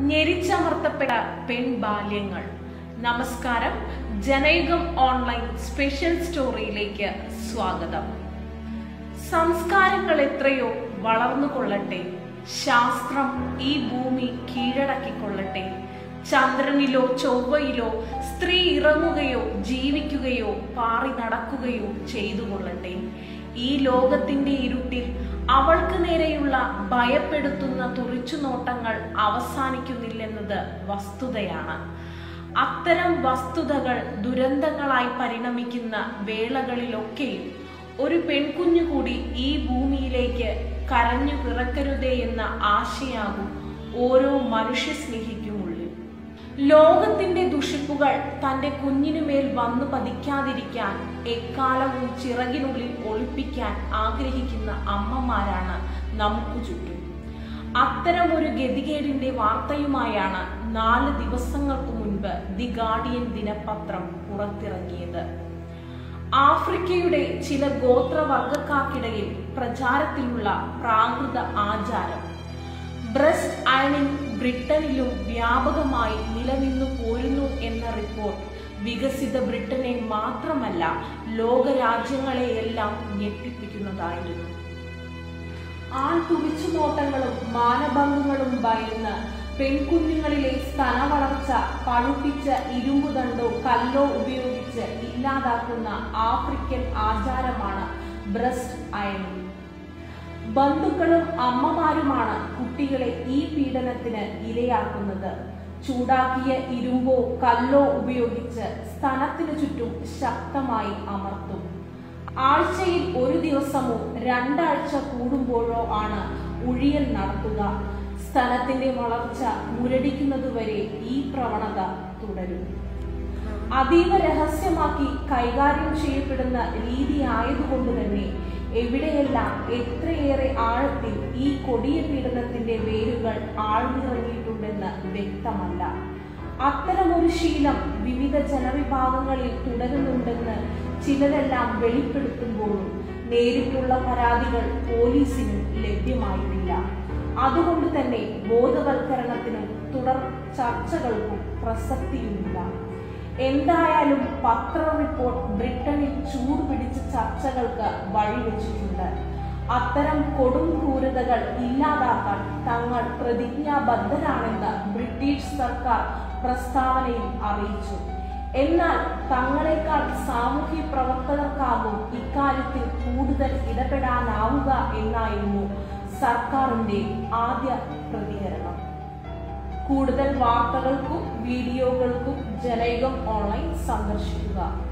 ഞെരിച്ചമർത്തപ്പെട്ട പെൺബാല്യങ്ങൾ നമസ്കാരം Janayugom online special സ്റ്റോറിയിലേക്ക് സ്വാഗതം സംസ്കാരങ്ങൾ എത്രയോ വളർന്നുകൊള്ളട്ടെ ശാസ്ത്രം ഈ ഭൂമി കീഴടക്കിക്കൊള്ളട്ടെ ചന്ദ്രനിലോ ചൊവ്വയിലോ സ്ത്രീ ഇറങ്ങുകയോ ജീവിക്കുകയോ പാറി നടക്കുകയോ ചെയ്തു കൊള്ളട്ടെ ഈ ലോകത്തിന്റെ ഇരുട്ടിൽ അവൾക്ക് നേരെയുള്ള ഭയപ്പെടുത്തുന്ന തുറിച്ചുനോട്ടങ്ങൾ അവസാനിക്കുന്നില്ലെന്നത് വസ്തുതയാണ് അത്തരം വസ്തുതകൾ ദുരന്തങ്ങളായി പരിണമിക്കുന്ന വേളകളിലൊക്കെയും ഒരു പെൺകുഞ്ഞു കൂടി ഈ ഭൂമിയിലേക്ക് കരഞ്ഞു പിറക്കരുതേ എന്ന ആശയാകും ഓരോ മനുഷ്യ സ്നേഹിക്കുമുള്ളിൽ ലോകത്തിന്റെ ദുഷിപ്പുകൾ തന്റെ കുഞ്ഞിനുമേൽ വന്നു പതിക്കാതിരിക്കാൻ എക്കാലവും ചിറകിനുള്ളിൽ ഒളിപ്പിക്കാൻ ആഗ്രഹിക്കുന്ന അമ്മമാരാണ് നമുക്ക് ചുറ്റും അത്തരം ഒരു ഗതികേടിന്റെ വാർത്തയുമായാണ് നാല് ദിവസങ്ങൾക്ക് മുൻപ് ദി ഗാർഡിയൻ ദിനപത്രം പുറത്തിറങ്ങിയത് ആഫ്രിക്കയുടെ ചില ഗോത്രവർഗക്കാർക്കിടയിൽ പ്രചാരത്തിലുള്ള പ്രാകൃത ആചാരം ബ്രസ്റ്റ് അയണിംഗ് ബ്രിട്ടനിലും വ്യാപകമായി നിലനിന്നു പോരുന്നു എന്ന റിപ്പോർട്ട് വികസിത ബ്രിട്ടനെ മാത്രമല്ല ലോകരാജ്യങ്ങളെയെല്ലാം ഞെട്ടിപ്പിക്കുന്നതായിരുന്നു ആൺ തുറിച്ചുനോട്ടങ്ങളും മാനഭംഗങ്ങളും ഭയന്ന് പെൺകുഞ്ഞുങ്ങളിലെ സ്തനവളർച്ച പഴുപ്പിച്ച ഇരുമ്പുതണ്ടോ കല്ലോ ഉപയോഗിച്ച് ഇല്ലാതാക്കുന്ന ആഫ്രിക്കൻ ആചാരമാണ് ബ്രസ്റ്റ് അയണിംഗ് ബന്ധുക്കളും അമ്മമാരുമാണ് കുട്ടികളെ ഈ പീഡനത്തിന് ഇരയാക്കുന്നത് ചൂടാക്കിയ ഇരുമ്പോ കല്ലോ ഉപയോഗിച്ച് സ്തനത്തിനു ചുറ്റും ശക്തമായി അമർത്തും ആഴ്ചയിൽ ഒരു ദിവസമോ രണ്ടാഴ്ച കൂടുമ്പോഴോ ആണ് ഉഴിയൽ നടത്തുക സ്തനത്തിന്റെ വളർച്ച മുരടിക്കുന്നതുവരെ ഈ പ്രവണത തുടരും അതീവ രഹസ്യമാക്കി കൈകാര്യം ചെയ്യപ്പെടുന്ന രീതി ആയതുകൊണ്ട് തന്നെ എവിടെയെല്ലാം എത്രയേറെ ആഴത്തിൽ ഈ കൊടിയ പീഡനത്തിന്റെ വേരുകൾ ആഴ്ന്നിറങ്ങിയിട്ടുണ്ടെന്ന് വ്യക്തമല്ല അത്തരമൊരു ശീലം വിവിധ ജനവിഭാഗങ്ങളിൽ തുടരുന്നുണ്ടെന്ന് ചിലരെല്ലാം വെളിപ്പെടുത്തുമ്പോഴും നേരിട്ടുള്ള പരാതികൾ പോലീസിനും ലഭ്യമായിട്ടില്ല അതുകൊണ്ട് തന്നെ ബോധവൽക്കരണത്തിനും തുടർ ചർച്ചകൾക്കും പ്രസക്തിയുമില്ല എന്തായാലും പത്ര റിപ്പോർട്ട് ബ്രിട്ടനിൽ ചൂട് പിടിച്ച ചർച്ചകൾക്ക് വഴിവെച്ചിട്ടുണ്ട് അത്തരം കൊടും ക്രൂരതകൾ ഇല്ലാതാക്കാൻ തങ്ങൾ പ്രതിജ്ഞാബദ്ധരാണെന്ന് ബ്രിട്ടീഷ് സർക്കാർ പ്രസ്താവനയിൽ അറിയിച്ചു എന്നാൽ തങ്ങളെക്കാൾ സാമൂഹ്യ പ്രവർത്തകർക്കാകും ഇക്കാര്യത്തിൽ കൂടുതൽ ഇടപെടാനാവുക എന്നായിരുന്നു സർക്കാരിന്റെ ആദ്യ പ്രതികരണം കൂടുതൽ വാർത്തകൾക്കും വീഡിയോകൾക്കും ജനയുഗം ഓൺലൈൻ സന്ദർശിക്കുക